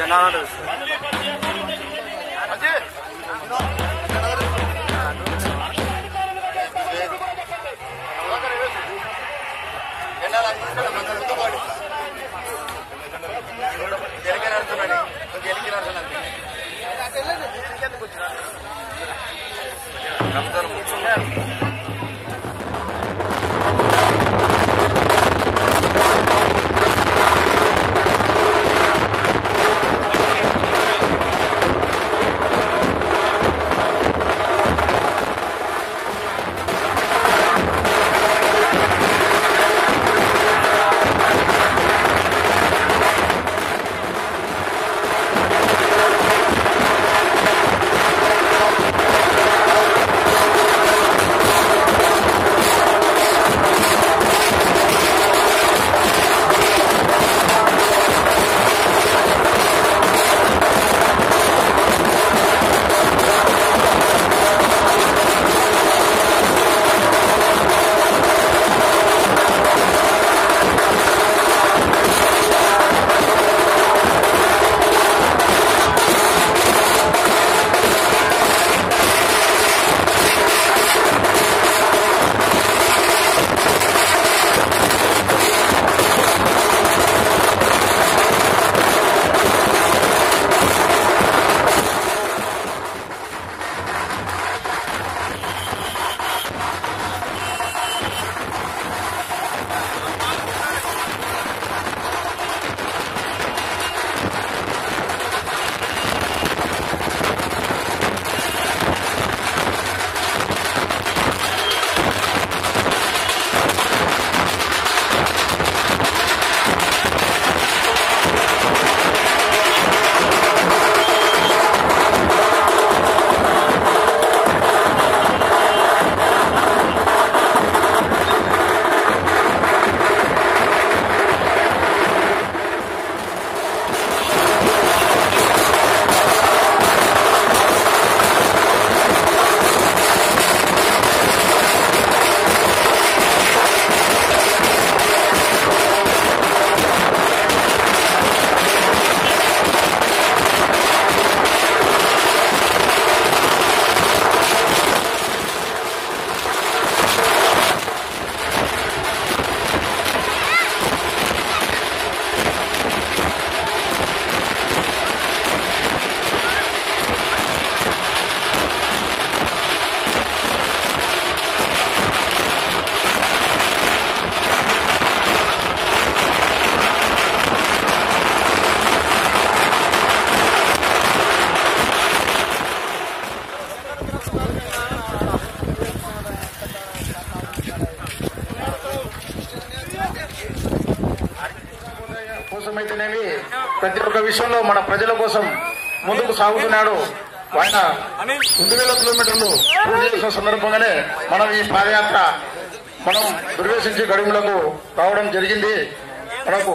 కోసమైతేనేవి ప్రతి ఒక్క విషయంలో మన ప్రజల కోసం ముందుకు సాగుతున్నాడు ఆయన రెండు వేల కిలోమీటర్లు పూర్తి చేసిన సందర్భంగానే మనం ఈ పాదయాత్ర మనం దుర్వేశించి గడుములకు రావడం జరిగింది మనకు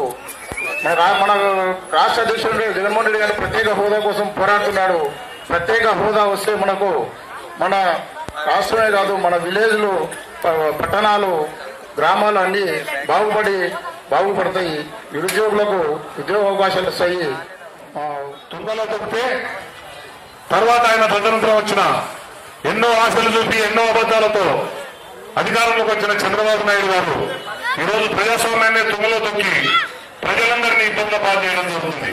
మన రా- మన రాష్ట్ర అధ్యక్షుడు జగన్మోహన్ రెడ్డి గారు ప్రత్యేక హోదా కోసం పోరాడుతున్నాడు ప్రత్యేక హోదా వస్తే మనకు మన రాష్ట్రమే కాదు మన విలేజ్లు ప- పట్టణాలు గ్రామాలు అన్ని బాగుపడి బాగుపడతాయి నిరుద్యోగులకు ఉద్యోగ అవకాశాలు వస్తాయి ఆ, తుంగలో తప్పితే తర్వాత ఆయన తదనంతరం వచ్చిన ఎన్నో ఆశలు చూపి ఎన్నో అబద్దాలతో అధికారంలోకి వచ్చిన చంద్రబాబు నాయుడు గారు ఈరోజు ప్రజాస్వామ్యాన్ని తుంగలో తొక్కి ప్రజలందరినీ ఇబ్బందుల పాలు చేయడం జరుగుతుంది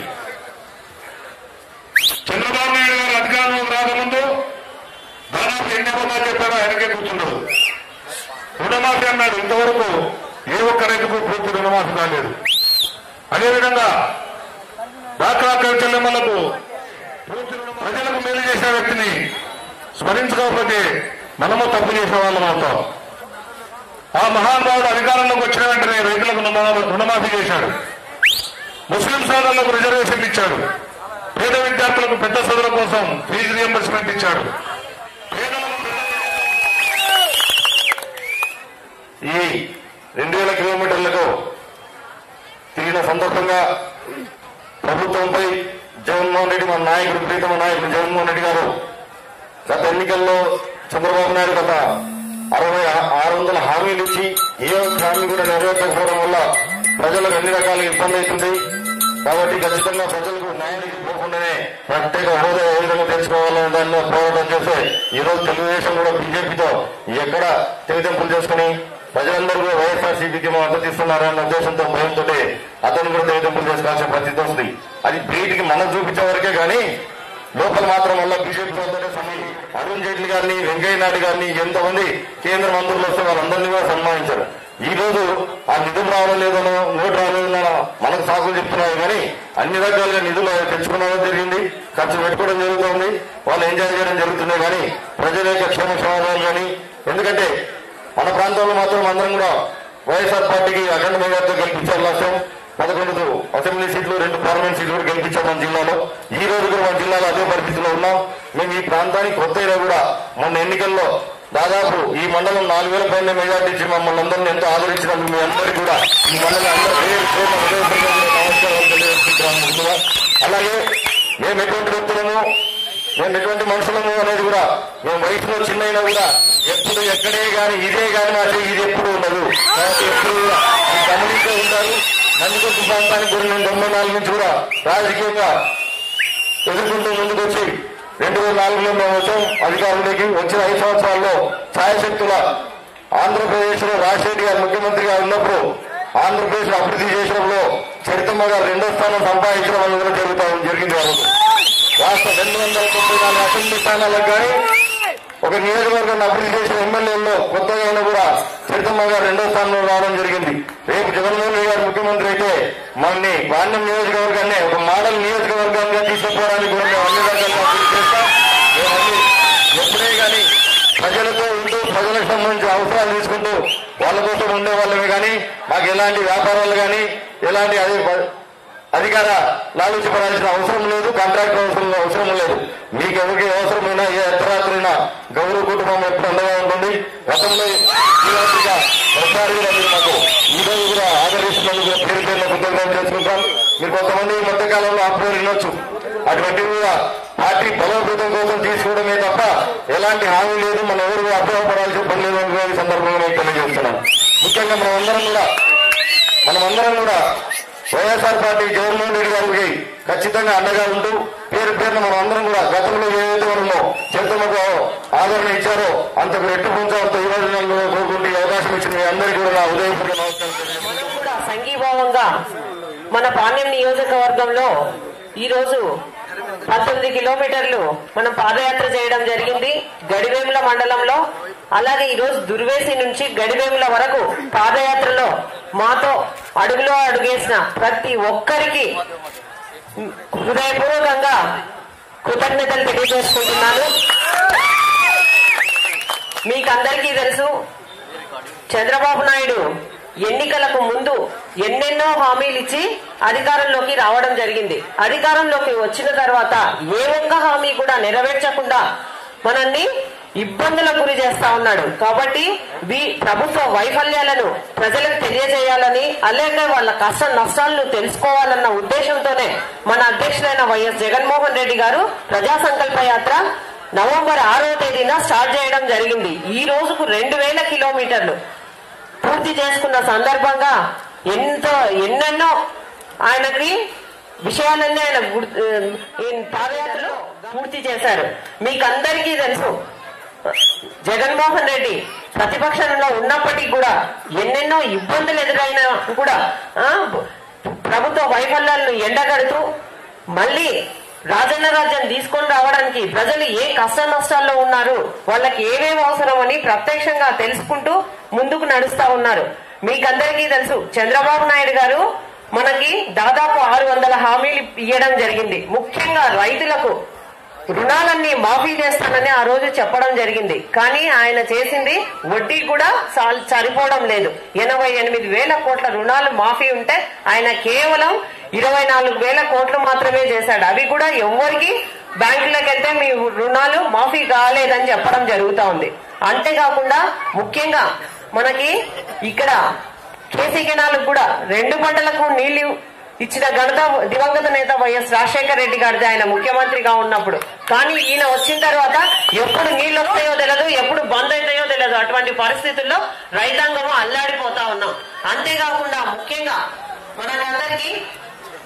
చంద్రబాబు నాయుడు గారు అధికారంలోకి రాకముందు దాదాపు ఎన్ని అబద్దాలు చెప్పారో ఆయనకే కూర్చున్నాడు రుణమాఫీ అన్నాడు ఇంతవరకు ఏ ఒక్క రైతుకు పూర్తి రుణమాఫీ కాలేదు అదేవిధంగా డాక్రా చెల్లెమ్మలకు ప్రజలకు మేలు చేసిన వ్యక్తిని స్మరించుకోకపోతే మనము తప్పు చేసిన వాళ్ళం అవుతాం ఆ మహానుభావుడు అధికారంలోకి వచ్చిన వెంటనే రైతులకు రుణ- రుణమాఫీ చేశాడు ముస్లిం సోదరులకు రిజర్వేషన్ ఇచ్చాడు పేద విద్యార్థులకు పెద్ద చదువుల కోసం ఫీజు రియంబర్స్మెంట్ ఇచ్చాడు పేదలకు ఈ రెండు వేల కిలోమీటర్లకు తిరిగిన సందర్భంగా ప్రభుత్వంపై జగన్మోహన్ రెడ్డి మన నాయకుడు ప్రీతమ నాయకుడు జగన్మోహన్ రెడ్డి గారు గత ఎన్నికల్లో చంద్రబాబు నాయుడు గత అరవై ఆరు వందల హామీలు ఇచ్చి ఏ ఒక్క హామీ కూడా నెరవేర్చకపోవడం వల్ల ప్రజలకు అన్ని రకాల ఇబ్బంది అవుతుంది కాబట్టి ఖచ్చితంగా ప్రజలకు న్యాయానికి రాష్ట్రంలోనే ప్రత్యేక హోదా ఏ విధంగా తెచ్చుకోవాలనే దానిలో పోరాటం చేస్తే ఈ రోజు తెలుగుదేశం కూడా బీజేపీతో ఎక్కడ తెగదెంపులు చేసుకుని ప్రజలందరూ కూడా వైఎస్ఆర్ సిపికి మద్దతు ఇస్తున్నారన్న ఉద్దేశంతో భయంతో అతను కూడా తెగదెంపులు చేసుకోవాల్సిన పరిస్థితి వస్తుంది అది బయటికి మనం చూపించే వరకే కానీ లోపల మాత్రం వల్ల బీజేపీ సమయం అరుణ్ జైట్లీ గారిని వెంకయ్య నాయుడు గారిని ఎంతమంది కేంద్ర మంత్రులు వస్తే వాళ్ళందరినీ కూడా సన్మానించారు ఈ రోజు ఆ నిధులు రావడం లేదనో నోటు రాలేదనో మనకు సాకులు చెప్తున్నారు కానీ అన్ని రకాలుగా నిధులు తెచ్చుకోవడం జరిగింది ఖర్చు పెట్టుకోవడం జరుగుతుంది వాళ్ళు ఎంజాయ్ చేయడం జరుగుతుంది కానీ ప్రజల యొక్క క్షేమ సమాధానాలు కానీ ఎందుకంటే మన ప్రాంతంలో మాత్రం అందరం కూడా వైఎస్ఆర్ పార్టీకి అఖండ మెజార్టీతో గెలిపించారు లక్ష్యం పదకొండు అసెంబ్లీ సీట్లు రెండు పార్లమెంట్ సీట్లు కూడా గెలిపించాం మన జిల్లాలో ఈ రోజు కూడా మన జిల్లాలో అదే పరిస్థితిలో ఉన్నాం మేము ఈ ప్రాంతానికి కొత్త అయినా కూడా మొన్న ఎన్నికల్లో దాదాపు ఈ మండలం నాలుగు వేల పైన మెజార్టీ ఇచ్చి మమ్మల్ని అందరినీ ఎంతో ఆదరించిన మీ అందరికీ కూడా ఈ మండలం అందరూ పేరు పేరున హృదయపూర్వకంగా నమస్కారాలు తెలియజేస్తున్నాను ముందుగా. అలాగే మేము ఎటువంటి వ్యక్తులము మేము ఎటువంటి మనుషులము అనేది కూడా మేము వయసులో చిన్నైనా కూడా ఎప్పుడు ఎక్కడే గాని ఇదే గాని మా చెయ్యి ఇది ఎప్పుడు ఉండదు కాబట్టి ఎప్పుడు కూడా మీరు గమనించే ఉంటారు నందికొట్టు ప్రాంతానికి కూడా నేను తొంభై నాలుగు నుంచి కూడా రాజకీయంగా ఎదుర్కొంటూ ముందుకు వచ్చి రెండు వేల నాలుగులో మేము వచ్చాం అధికారంలోకి వచ్చిన ఐదు సంవత్సరాల్లో ఛాయశక్తుల ఆంధ్రప్రదేశ్ లో రాజశేఖర్ గారు ముఖ్యమంత్రిగా ఉన్నప్పుడు ఆంధ్రప్రదేశ్ అభివృద్ధి చేసినప్పుడు చరితమ్మ గారు రెండో స్థానం సంపాదించడం అనేది కూడా జరుగుతా జరిగింది ఆ రోజు రాష్ట్ర రెండు వందల తొంభై నాలుగు అసెంబ్లీ స్థానాలకు కానీ ఒక నియోజకవర్గాన్ని అభివృద్ధి చేసిన ఎమ్మెల్యేల్లో కొత్తగా అయినా కూడా చరితమ్మ గారు రెండో స్థానంలో రావడం జరిగింది రేపు జగన్మోహన్ రెడ్డి గారు ముఖ్యమంత్రి అయితే మనని వాణ్యం నియోజకవర్గాన్ని ఒక మోడల్ నియోజకవర్గంగా తీసుకుపోవడానికి కూడా మేము అన్ని రకాలుగా అభివృద్ధి చేస్తాం మేము అన్ని ఎప్పుడే కానీ ప్రజలతో ఉంటూ ప్రజలకు సంబంధించిన అవసరాలు తీసుకుంటూ వాళ్ళ కోసం ఉండే వాళ్ళమే కానీ మాకు ఎలాంటి వ్యాపారాలు కానీ ఎలాంటి అదే అధికార లాలూచిపడాల్సిన అవసరం లేదు కాంట్రాక్ట్ అవసరం అవసరం లేదు మీకు ఎవరికి అవసరమైనా ఏ అర్ధరాత్రైనా గౌరవ కుటుంబం ఎప్పుడు అండగా ఉంటుంది గతంలో శ్రీరాత్రిగా ఒకసారి కూడా మీరు మాకు ఈ రోజు కూడా ఆదరిస్తున్నందుకు కూడా పేరు పేరున కృతజ్ఞతలు చేసుకుంటాం మీరు కొంతమంది ఈ మధ్య కాలంలో ఆపుకొని వినొచ్చు అటువంటివి కూడా పార్టీ బలోపేతం కోసం తీసుకోవడమే తప్ప ఎలాంటి హామీ లేదు మనం ఎవరు కూడా అపోహపడాల్సిన పని లేదు అని కూడా ఈ సందర్భంగా నేను తెలియజేస్తున్నాను ముఖ్యంగా మనమందరం కూడా మనమందరం కూడా వైఎస్ఆర్ పార్టీ జగన్మోహన్ రెడ్డి గారికి ఖచ్చితంగా అండగా ఉంటూ పేరు పేరున మనం అందరం కూడా గతంలో ఏదైతే మనము చరిత్రలకు ఆదరణ ఇచ్చారో అంతకు రెట్టు పొందాలంతో ఈ రోజు నన్ను కోరుకుంటూ ఈ అవకాశం ఇచ్చిన మీ అందరికీ కూడా నా ఉదయపూర్వక నమస్కారం తెలియజేస్తున్నాను. మనం కూడా సంఘీభావంగా మన పాణ్యం నియోజకవర్గంలో ఈ రోజు పంతొమ్మిది కిలోమీటర్లు మనం పాదయాత్ర చేయడం జరిగింది గడివేముల మండలంలో అలాగే ఈ రోజు దుర్వేసి నుంచి గడివేముల వరకు పాదయాత్రలో మాతో అడుగులో అడుగేసిన ప్రతి ఒక్కరికి హృదయపూర్వకంగా కృతజ్ఞతలు తెలియజేసుకుంటున్నాను మీకందరికీ తెలుసు చంద్రబాబు నాయుడు ఎన్నికలకు ముందు ఎన్నెన్నో హామీలు ఇచ్చి అధికారంలోకి రావడం జరిగింది అధికారంలోకి వచ్చిన తర్వాత ఏ ఒక్క హామీ కూడా నెరవేర్చకుండా మనల్ని ఇబ్బందులకు గురి చేస్తా ఉన్నాడు కాబట్టి వీ ప్రభుత్వ వైఫల్యాలను ప్రజలకు తెలియజేయాలని అలాగే వాళ్ళ కష్ట నష్టాలను తెలుసుకోవాలన్న ఉద్దేశంతోనే మన అధ్యక్షులైన వైఎస్ జగన్మోహన్ రెడ్డి గారు ప్రజా సంకల్ప యాత్ర నవంబర్ ఆరో తేదీన స్టార్ట్ చేయడం జరిగింది ఈ రోజుకు రెండు వేల కిలోమీటర్లు పూర్తి చేసుకున్న సందర్భంగా ఎంతో ఎన్నెన్నో ఆయనకి విషయాలన్నీ ఆయన గుర్- ఈ పాదయాత్రలో పూర్తి చేశారు మీకందరికీ తెలుసు జగన్మోహన్ రెడ్డి ప్రతిపక్షంలో ఉన్నప్పటికీ కూడా ఎన్నెన్నో ఇబ్బందులు ఎదురైనా కూడా ఆ, ప్రభుత్వ వైఫల్యాలను ఎండగడుతూ మళ్ళీ రాజన్న రాజ్యం తీసుకొని రావడానికి ప్రజలు ఏ కష్ట నష్టాల్లో ఉన్నారు వాళ్ళకి ఏమేమి అవసరమని ప్రత్యక్షంగా తెలుసుకుంటూ ముందుకు నడుస్తా ఉన్నారు మీకందరికీ తెలుసు చంద్రబాబు నాయుడు గారు మనకి దాదాపు ఆరు వందల హామీలు ఇవ్వడం జరిగింది ముఖ్యంగా రైతులకు రుణాలన్నీ మాఫీ చేస్తానని ఆ రోజు చెప్పడం జరిగింది కానీ ఆయన చేసింది వడ్డీ కూడా సాల్- సరిపోవడం లేదు ఎనభై ఎనిమిది వేల కోట్ల రుణాలు మాఫీ ఉంటే ఆయన కేవలం ఇరవై నాలుగు వేల కోట్లు మాత్రమే చేశాడు అవి కూడా ఎవరికి బ్యాంకులకు వెళ్తే మీ రుణాలు మాఫీ కాలేదని చెప్పడం జరుగుతా ఉంది అంతేకాకుండా ముఖ్యంగా మనకి ఇక్కడ కేసీ కెనాలకు కూడా రెండు పంటలకు నీళ్లు ఇచ్చిన ఘనత దివంగత నేత వైఎస్ రాజశేఖర రెడ్డి గారిది ఆయన ముఖ్యమంత్రిగా ఉన్నప్పుడు కానీ ఈయన వచ్చిన తర్వాత ఎప్పుడు నీళ్లు వస్తాయో తెలియదు ఎప్పుడు బంద్ అవుతాయో తెలియదు అటువంటి పరిస్థితుల్లో రైతాంగము అల్లాడిపోతా ఉన్నాం అంతేకాకుండా ముఖ్యంగా మనందరికీ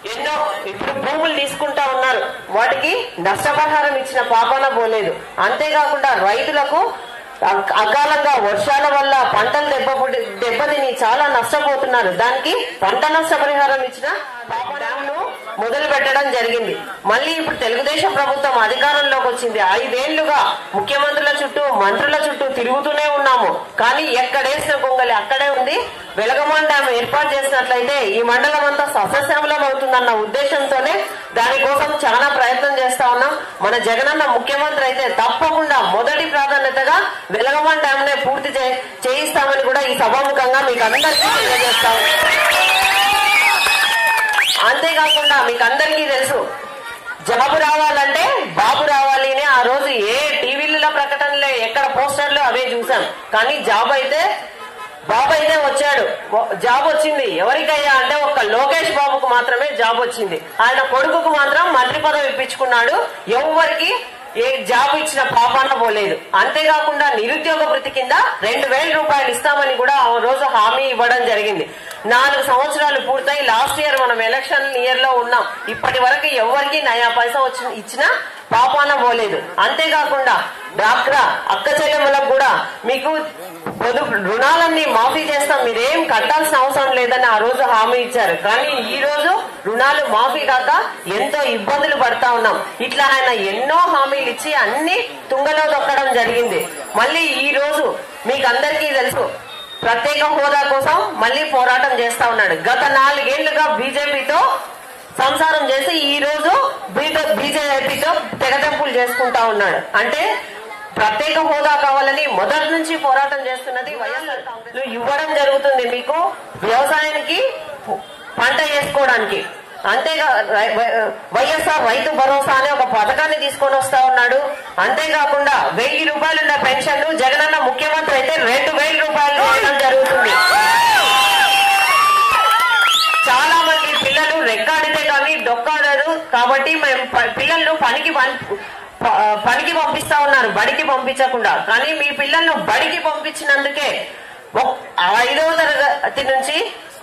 ఎన్నో ఇప్పుడు భూములు తీసుకుంటా ఉన్నారు వాటికి నష్టపరిహారం ఇచ్చిన పాపాన పోలేదు అంతేకాకుండా రైతులకు అ- అకాలంగా వర్షాల వల్ల పంటలు దెబ్బ దెబ్బతిని చాలా నష్టపోతున్నారు దానికి పంట నష్టపరిహారం ఇచ్చిన డ్యామ్ను మొదలు పెట్టడం జరిగింది మళ్ళీ ఇప్పుడు తెలుగుదేశం ప్రభుత్వం అధికారంలోకి వచ్చింది ఐదేళ్లుగా ముఖ్యమంత్రుల చుట్టూ మంత్రుల చుట్టూ తిరుగుతూనే ఉన్నాము కానీ ఎక్కడేసిన గొంగలి అక్కడే ఉంది వెలగమాన్ డ్యామ్ ఏర్పాటు చేసినట్లయితే ఈ మండలం అంతా సస్యశ్యామలం అవుతుందన్న ఉద్దేశంతోనే దానికోసం చాలా ప్రయత్నం చేస్తా ఉన్నాం మన జగనన్న ముఖ్యమంత్రి అయితే తప్పకుండా మొదటి ప్రాధాన్యతగా వెలగమాన్ డ్యామ్ నే పూర్తి చే- చేయిస్తామని కూడా ఈ సభాముఖంగా మీకు అందరికీ తెలియజేస్తాం అంతేకాకుండా మీకు అందరికీ తెలుసు జాబు రావాలంటే బాబు రావాలి అని ఆ రోజు ఏ టీవీలలో ప్రకటనలే ఎక్కడ పోస్టర్లు అవే చూసాం కానీ జాబ్ అయితే బాబు అయితే వచ్చాడు ఓ- జాబ్ వచ్చింది ఎవరికయ్యా అంటే ఒక్క లోకేష్ బాబుకు మాత్రమే జాబ్ వచ్చింది ఆయన కొడుకుకు మాత్రం మంత్రి పదవి ఇప్పించుకున్నాడు ఎవరికి ఏ జాబ్ ఇచ్చిన పాపాన పోలేదు అంతేకాకుండా నిరుద్యోగ వృత్తి కింద రెండు వేల రూపాయలు ఇస్తామని కూడా ఆ రోజు హామీ ఇవ్వడం జరిగింది నాలుగు సంవత్సరాలు పూర్తయి లాస్ట్ ఇయర్ మనం ఎలక్షన్ ఇయర్ లో ఉన్నాం ఇప్పటి వరకు ఎవరికి నయా పైసా వచ్చి ఇచ్చినా పాపాన పోలేదు అంతేకాకుండా డాక్రా అక్క చెల్లెమ్మలకు కూడా మీకు పొదు రుణాలన్నీ మాఫీ చేస్తాం మీరేం కట్టాల్సిన అవసరం లేదని ఆ రోజు హామీ ఇచ్చారు కానీ ఈ రోజు రుణాలు మాఫీ కాక ఎంతో ఇబ్బందులు పడతా ఉన్నాం ఇట్లా ఆయన ఎన్నో హామీలు ఇచ్చి అన్ని తుంగలో తొక్కడం జరిగింది మళ్ళీ ఈ రోజు మీకు అందరికీ తెలుసు ప్రత్యేక హోదా కోసం మళ్ళీ పోరాటం చేస్తా ఉన్నాడు గత నాలుగేళ్లుగా బీజేపీతో సంసారం చేసి ఈ రోజు బీజేపీతో తెగదెంపులు చేసుకుంటా ఉన్నాడు అంటే ప్రత్యేక హోదా కావాలని మొదటి నుంచి పోరాటం చేస్తున్నది వైఎస్ఆర్ కాంగ్రెస్ ఇవ్వడం జరుగుతుంది మీకు వ్యవసాయానికి పంట చేసుకోవడానికి అంతేగా రై- వై- వైఎస్ఆర్ రైతు భరోసా అనే ఒక పథకాన్ని తీసుకొని వస్తా ఉన్నాడు అంతేకాకుండా వెయ్యి రూపాయలున్న పెన్షన్ జగనన్న ముఖ్యమంత్రి అయితే రెండు వేల రూపాయలు ఇవ్వడం జరుగుతుంది చాలా మంది పిల్లలు రెక్కాడితే కానీ డొక్కాడరు కాబట్టి మేము ప- పిల్లలను పనికి పం- ప- పనికి పంపిస్తా ఉన్నారు బడికి పంపించకుండా కానీ మీ పిల్లలను బడికి పంపించినందుకే ఒక్- ఐదవ తరగతి నుంచి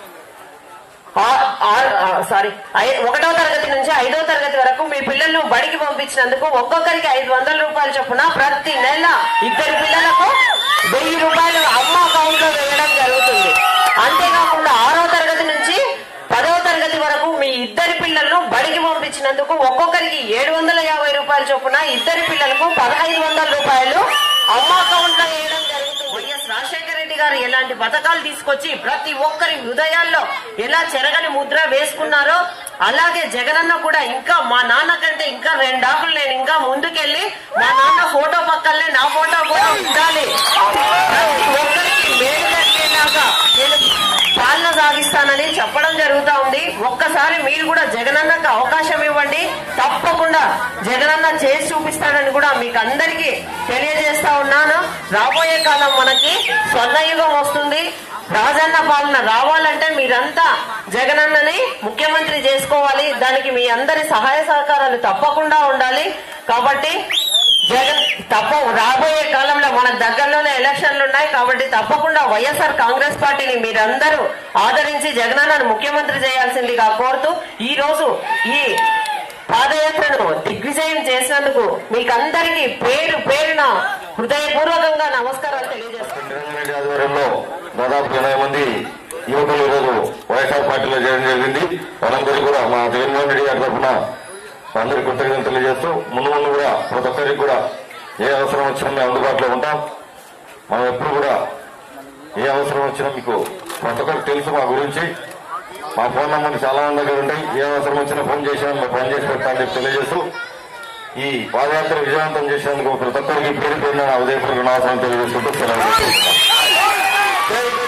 ఆ- ఆ- ఆ, సారీ ఐ- ఒకటో తరగతి నుంచి ఐదో తరగతి వరకు మీ పిల్లలను బడికి పంపించినందుకు ఒక్కొక్కరికి ఐదు వందల రూపాయలు చొప్పున ప్రతి నెల ఇద్దరు పిల్లలకు వెయ్యి రూపాయలు అమ్మ అకౌంట్ లో వేయడం జరుగుతుంది అంతేకాకుండా ఆరో తరగతి నుంచి పదవ తరగతి వరకు మీ ఇద్దరి పిల్లలను బడికి పంపించినందుకు ఒక్కొక్కరికి ఏడు వందల యాభై రూపాయలు చొప్పున ఇద్దరి పిల్లలకు పదహైదు వందల రూపాయలు అమ్మ అకౌంట్ లో వేయడం జరుగుతుంది వైఎస్ రాజశేఖర రెడ్డి గారు ఎలాంటి పథకాలు తీసుకొచ్చి ప్రతి ఒక్కరి హృదయాల్లో ఎలా చెరగని ముద్ర వేసుకున్నారో అలాగే జగనన్న కూడా ఇంకా మా నాన్న కంటే ఇంకా రెండాకులు నేను ఇంకా ముందుకెళ్లి మా నాన్న ఫోటో పక్కనే నా ఫోటో కూడా ఉండాలి ప్రతి ఒక్కరికి మేలు జరిగేలాగా నేను పాలన సాగిస్తానని చెప్పడం జరుగుతా ఉంది ఒక్కసారి మీరు కూడా జగనన్నకు అవకాశం ఇవ్వండి తప్పకుండా జగనన్న చేసి చూపిస్తాడని కూడా మీకు అందరికీ తెలియజేస్తా ఉన్నాను రాబోయే కాలం మనకి స్వర్ణయుగం వస్తుంది రాజన్న పాలన రావాలంటే మీరంతా జగనన్నని ముఖ్యమంత్రి చేసుకోవాలి దానికి మీ అందరి సహాయ సహకారాలు తప్పకుండా ఉండాలి కాబట్టి జగన్ తప్ప రాబోయే కాలంలో మన దగ్గరలోనే ఎలక్షన్లు ఉన్నాయి కాబట్టి తప్పకుండా వైఎస్ఆర్ కాంగ్రెస్ పార్టీని మీరందరూ ఆదరించి జగనన్నను ముఖ్యమంత్రి చేయాల్సిందిగా కోరుతూ ఈ రోజు ఈ పాదయాత్రను దిగ్విజయం చేసినందుకు మీకందరికీ పేరు పేరున హృదయపూర్వకంగా నమస్కారాలు తెలియజేస్తున్నాను నిరంజన్ రెడ్డి ఆధ్వర్యంలో దాదాపు ఎనభై మంది యువకులు ఈరోజు వైఎస్ఆర్ పార్టీలో చేరడం జరిగింది వాళ్ళందరికీ కూడా మా జగన్మోహన్ రెడ్డి గారి తరఫున అందరికీ కృతజ్ఞతలు తెలియజేస్తూ ముందు ముందు కూడా ప్రతి ఒక్కరికి కూడా ఏ అవసరం వచ్చినా మేము అందుబాటులో ఉంటాం మనం ఎప్పుడు కూడా ఏ అవసరం వచ్చినా మీకు ప్రతి ఒక్కరికి తెలుసు మా గురించి మా ఫోన్ నంబర్లు చాలా మంది దగ్గర ఉంటాయి ఏ అవసరం వచ్చినా ఫోన్ చేసినా మేము ఫోన్ చేసి పెడతామని చెప్పి తెలియజేస్తూ ఈ పాదయాత్ర విజయవంతం చేసినందుకు ప్రతి ఒక్కరికి పేరు పేరున నా ఉదయపూర్వక నమస్కారం తెలియజేసుకుంటూ సెలవు తీసుకుంటున్నాను. జై